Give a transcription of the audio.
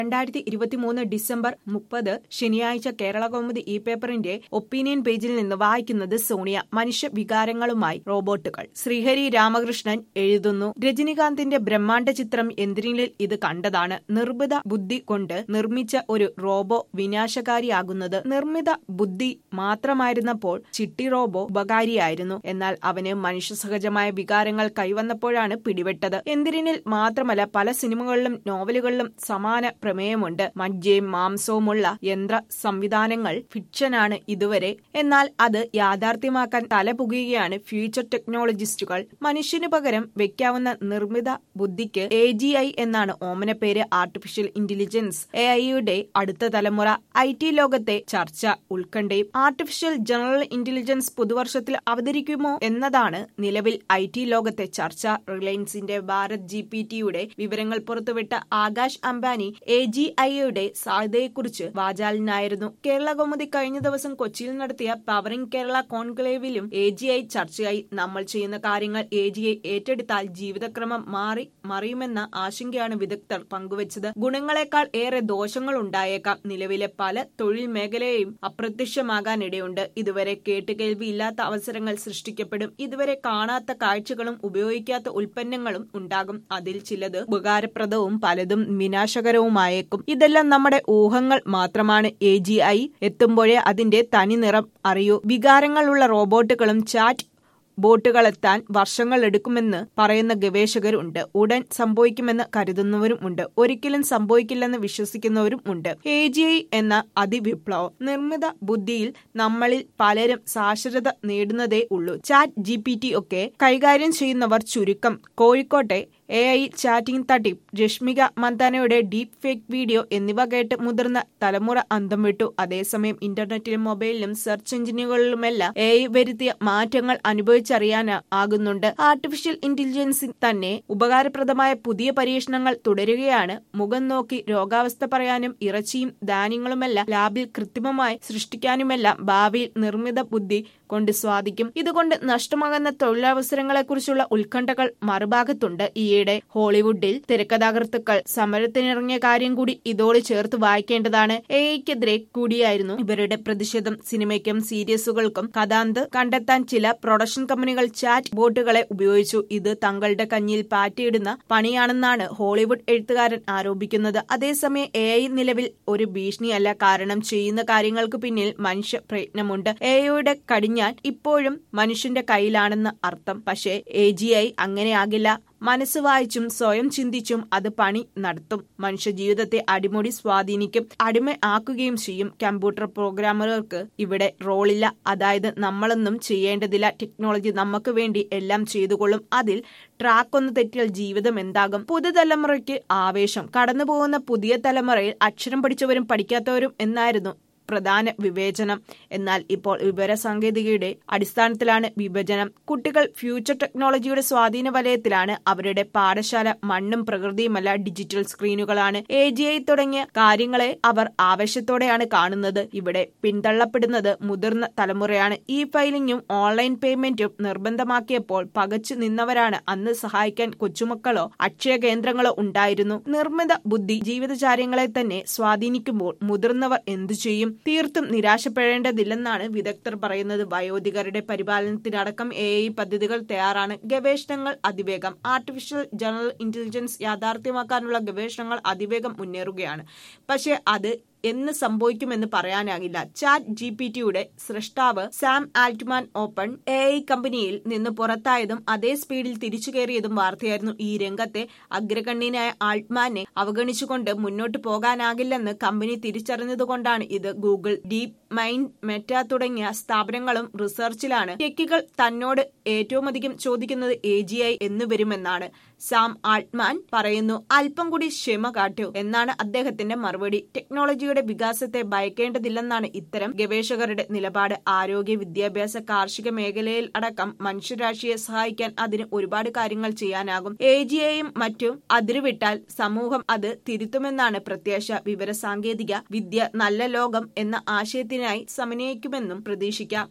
രണ്ടായിരത്തി ഇരുപത്തിമൂന്ന് ഡിസംബർ മുപ്പത് ശനിയാഴ്ച കേരള കൗമുദി ഇ പേപ്പറിന്റെ ഒപ്പീനിയൻ പേജിൽ നിന്ന് വായിക്കുന്നത് സോണിയ മനുഷ്യ വികാരങ്ങളുമായി റോബോട്ടുകൾ ശ്രീഹരി രാമകൃഷ്ണൻ എഴുതുന്നു രജനികാന്തിന്റെ ബ്രഹ്മാണ്ഡ ചിത്രം എന്തിനിൽ ഇത് കണ്ടതാണ് നിർമ്മിത ബുദ്ധി കൊണ്ട് നിർമ്മിച്ച ഒരു റോബോ വിനാശകാരിയാകുന്നത് നിർമ്മിത ബുദ്ധി മാത്രമായിരുന്നപ്പോൾ ചിട്ടി റോബോ ഉപകാരിയായിരുന്നു എന്നാൽ അവന് മനുഷ്യസഹജമായ വികാരങ്ങൾ കൈവന്നപ്പോഴാണ് പിടിപെട്ടത് എന്തിരിനിൽ മാത്രമല്ല പല സിനിമകളിലും നോവലുകളിലും സമാന പ്രമേയമുണ്ട് മജ്ജയും മാംസവുമുള്ള യന്ത്ര സംവിധാനങ്ങൾ ഫിക്ഷനാണ് ഇതുവരെ എന്നാൽ അത് യാഥാർത്ഥ്യമാക്കാൻ തലപുകയുകയാണ് ഫ്യൂച്ചർ ടെക്നോളജിസ്റ്റുകൾ മനുഷ്യന് പകരം വെക്കാവുന്ന നിർമ്മിത ബുദ്ധിക്ക് എ ജി ഐ എന്നാണ് ഓമന പേര് ആർട്ടിഫിഷ്യൽ ഇന്റലിജൻസ് എ ഐയുടെ അടുത്ത തലമുറ ഐ ടി ലോകത്തെ ചർച്ച ഉത്കണ്ഠയും ആർട്ടിഫിഷ്യൽ ജനറൽ ഇന്റലിജൻസ് പുതുവർഷത്തിൽ അവതരിക്കുമോ എന്നതാണ് നിലവിൽ ഐ ടി ലോകത്തെ ചർച്ച റിലയൻസിന്റെ ഭാരത് ജി പി ടിയുടെ വിവരങ്ങൾ പുറത്തുവിട്ട ആകാശ് അംബാനി എ ജി ഐയുടെ സാധ്യതയെക്കുറിച്ച് വാചാലനായിരുന്നു കേരള കൗമുദി കഴിഞ്ഞ ദിവസം കൊച്ചിയിൽ നടത്തിയ പവറിംഗ് കേരള കോൺക്ലേവിലും എ ജി ഐ ചർച്ചയായി നമ്മൾ ചെയ്യുന്ന കാര്യങ്ങൾ എ ജി ഐ ഏറ്റെടുത്താൽ ജീവിതക്രമം മാറി മറിയുമെന്ന ആശങ്കയാണ് വിദഗ്ധർ പങ്കുവച്ചത് ഗുണങ്ങളെക്കാൾ ഏറെ ദോഷങ്ങൾ ഉണ്ടായേക്കാം നിലവിലെ പല തൊഴിൽ മേഖലയെയും അപ്രത്യക്ഷമാകാനിടയുണ്ട് ഇതുവരെ കേട്ടുകേൾവിയില്ലാത്ത അവസരങ്ങൾ സൃഷ്ടിക്കപ്പെടും ഇതുവരെ കാണാത്ത കാഴ്ചകളും ഉപയോഗിക്കാത്ത ഉൽപ്പന്നങ്ങളും ഉണ്ടാകും അതിൽ ചിലത് ഉപകാരപ്രദവും പലതും വിനാശകരവുമായേക്കും ഇതെല്ലാം നമ്മുടെ ഊഹങ്ങൾ മാത്രമാണ് എ ജി ഐ എത്തുമ്പോഴേ അതിന്റെ തനി നിറം അറിയൂ വികാരങ്ങളുള്ള റോബോട്ടുകളും ചാറ്റ് ബോട്ടുകളെത്താൻ വർഷങ്ങൾ എടുക്കുമെന്ന് പറയുന്ന ഗവേഷകരുണ്ട് ഉടൻ സംഭവിക്കുമെന്ന് കരുതുന്നവരും ഉണ്ട് ഒരിക്കലും സംഭവിക്കില്ലെന്ന് വിശ്വസിക്കുന്നവരും ഉണ്ട് എ ജി ഐ എന്ന അതിവിപ്ലവം നിർമ്മിത ബുദ്ധിയിൽ നമ്മളിൽ പലരും സാക്ഷരത നേടുന്നതേ ഉള്ളൂ ചാറ്റ് ജി പി ടി ഒക്കെ കൈകാര്യം ചെയ്യുന്നവർ ചുരുക്കം കോഴിക്കോട്ടെ എ ഐ ചാറ്റിംഗ് തട്ടിപ്പ് രശ്മിക മന്ദാനയുടെ ഡീപ് ഫേക്ക് വീഡിയോ എന്നിവ കേട്ട് മുതിർന്ന തലമുറ അന്തം വിട്ടു അതേസമയം ഇന്റർനെറ്റിലും മൊബൈലിലും സെർച്ച് എഞ്ചിനുകളിലുമെല്ലാം എ ഐ വരുത്തിയ മാറ്റങ്ങൾ അനുഭവിച്ചറിയാൻ ആകുന്നുണ്ട് ആർട്ടിഫിഷ്യൽ ഇന്റലിജൻസിൽ തന്നെ ഉപകാരപ്രദമായ പുതിയ പരീക്ഷണങ്ങൾ തുടരുകയാണ് മുഖം നോക്കി രോഗാവസ്ഥ പറയാനും ഇറച്ചിയും ധാന്യങ്ങളുമെല്ലാം ലാബിൽ കൃത്രിമമായി സൃഷ്ടിക്കാനുമെല്ലാം ഭാവിയിൽ നിർമ്മിത ബുദ്ധി കൊണ്ട് സ്വാധിക്കും ഇതുകൊണ്ട് നഷ്ടമാകുന്ന തൊഴിലവസരങ്ങളെക്കുറിച്ചുള്ള ഉത്കണ്ഠകൾ മറുഭാഗത്തുണ്ട് ഈയിടെ ഹോളിവുഡിൽ തിരക്കഥാകൃത്തുക്കൾ സമരത്തിനിറങ്ങിയ കാര്യം കൂടി ഇതോട് ചേർത്ത് വായിക്കേണ്ടതാണ് എഐക്കെതിരെ കൂടിയായിരുന്നു ഇവരുടെ പ്രതിഷേധം സിനിമയ്ക്കും സീരീസുകൾക്കും കഥാന്ത് കണ്ടെത്താൻ ചില പ്രൊഡക്ഷൻ കമ്പനികൾ ചാറ്റ് ബോട്ടുകളെ ഉപയോഗിച്ചു ഇത് തങ്ങളുടെ കഞ്ഞിയിൽ പാറ്റിയിടുന്ന പണിയാണെന്നാണ് ഹോളിവുഡ് എഴുത്തുകാരൻ ആരോപിക്കുന്നത് അതേസമയം എ ഐ നിലവിൽ ഒരു ഭീഷണിയല്ല കാരണം ചെയ്യുന്ന കാര്യങ്ങൾക്ക് പിന്നിൽ മനുഷ്യ പ്രയത്നമുണ്ട് എ ഐയുടെ കടിഞ്ഞാൻ ഇപ്പോഴും മനുഷ്യന്റെ കയ്യിലാണെന്ന് അർത്ഥം പക്ഷേ എ ജി ഐ അങ്ങനെയാകില്ല മനസ്സ് വായിച്ചും സ്വയം ചിന്തിച്ചും അത് പണി നടത്തും മനുഷ്യ ജീവിതത്തെ അടിമുടി സ്വാധീനിക്കും അടിമ ആക്കുകയും ചെയ്യും കമ്പ്യൂട്ടർ പ്രോഗ്രാമർക്ക് ഇവിടെ റോളില്ല അതായത് നമ്മളൊന്നും ചെയ്യേണ്ടതില്ല ടെക്നോളജി നമുക്ക് വേണ്ടി എല്ലാം ചെയ്തുകൊള്ളും അതിൽ ട്രാക്ക് ഒന്ന് തെറ്റിയാൽ ജീവിതം എന്താകും പുതുതലമുറയ്ക്ക് ആവേശം കടന്നുപോകുന്ന പുതിയ തലമുറയിൽ അക്ഷരം പഠിച്ചവരും പഠിക്കാത്തവരും എന്നായിരുന്നു പ്രധാന വിവേചനം എന്നാൽ ഇപ്പോൾ വിവര സാങ്കേതികയുടെ അടിസ്ഥാനത്തിലാണ് വിഭജനം കുട്ടികൾ ഫ്യൂച്ചർ ടെക്നോളജിയുടെ സ്വാധീന വലയത്തിലാണ് അവരുടെ പാഠശാല മണ്ണും പ്രകൃതിയുമല്ല ഡിജിറ്റൽ സ്ക്രീനുകളാണ് എ ജി ഐ തുടങ്ങിയ കാര്യങ്ങളെ അവർ ആവേശത്തോടെയാണ് കാണുന്നത് ഇവിടെ പിന്തള്ളപ്പെടുന്നത് മുതിർന്ന തലമുറയാണ് ഇ ഫയലിംഗും ഓൺലൈൻ പേയ്മെന്റും നിർബന്ധമാക്കിയപ്പോൾ പകച്ചു നിന്നവരാണ് അന്ന് സഹായിക്കാൻ കൊച്ചുമക്കളോ അക്ഷയ കേന്ദ്രങ്ങളോ ഉണ്ടായിരുന്നു നിർമ്മിത ബുദ്ധി ജീവിതചാര്യങ്ങളെ തന്നെ സ്വാധീനിക്കുമ്പോൾ മുതിർന്നവർ എന്തു ചെയ്യും തീർത്തും നിരാശപ്പെടേണ്ടതില്ലെന്നാണ് വിദഗ്ധർ പറയുന്നത് വയോധികരുടെ പരിപാലനത്തിനടക്കം എ ഐ പദ്ധതികൾ തയ്യാറാണ് ഗവേഷണങ്ങൾ അതിവേഗം ആർട്ടിഫിഷ്യൽ ജനറൽ ഇന്റലിജൻസ് യാഥാർത്ഥ്യമാക്കാനുള്ള ഗവേഷണങ്ങൾ അതിവേഗം മുന്നേറുകയാണ് പക്ഷേ അത് എന്ന് സംഭവിക്കുമെന്ന് പറയാനാകില്ല ചാറ്റ് ജി പി ടിയുടെ സൃഷ്ടാവ് Sam Altman open A I കമ്പനിയിൽ നിന്ന് പുറത്തായതും അതേ സ്പീഡിൽ തിരിച്ചു കയറിയതും വാർത്തയായിരുന്നു ഈ രംഗത്തെ അഗ്രഗണ്യനായ ആൾട്ട്മാനെ അവഗണിച്ചുകൊണ്ട് മുന്നോട്ട് പോകാനാകില്ലെന്ന് കമ്പനി തിരിച്ചറിഞ്ഞതുകൊണ്ടാണ് ഇത് ഗൂഗിൾ ഡീപ് മൈൻഡ് മെറ്റ തുടങ്ങിയ സ്ഥാപനങ്ങളും റിസർച്ചിലാണ് ടെക്കികൾ തന്നോട് ഏറ്റവും അധികം ചോദിക്കുന്നത് എ ജി ഐ എന്ന് വരുമെന്നാണ് സാം ആൾട്ട്മാൻ പറയുന്നു അല്പം കൂടി ക്ഷമ കാട്ടൂ എന്നാണ് അദ്ദേഹത്തിന്റെ മറുപടി ടെക്നോളജിയുടെ വികാസത്തെ ഭയക്കേണ്ടതില്ലെന്നാണ് ഇത്തരം ഗവേഷകരുടെ നിലപാട് ആരോഗ്യ വിദ്യാഭ്യാസ കാർഷിക മേഖലയിൽ അടക്കം മനുഷ്യരാശിയെ സഹായിക്കാൻ അതിന് ഒരുപാട് കാര്യങ്ങൾ ചെയ്യാനാകും എ ജി ഐയും മറ്റും അതിരുവിട്ടാൽ സമൂഹം അത് തിരുത്തുമെന്നാണ് പ്രത്യാശ വിവര സാങ്കേതിക വിദ്യ നല്ല ലോകം എന്ന ആശയത്തിനായി സമന്വയിക്കുമെന്നും പ്രതീക്ഷിക്കാം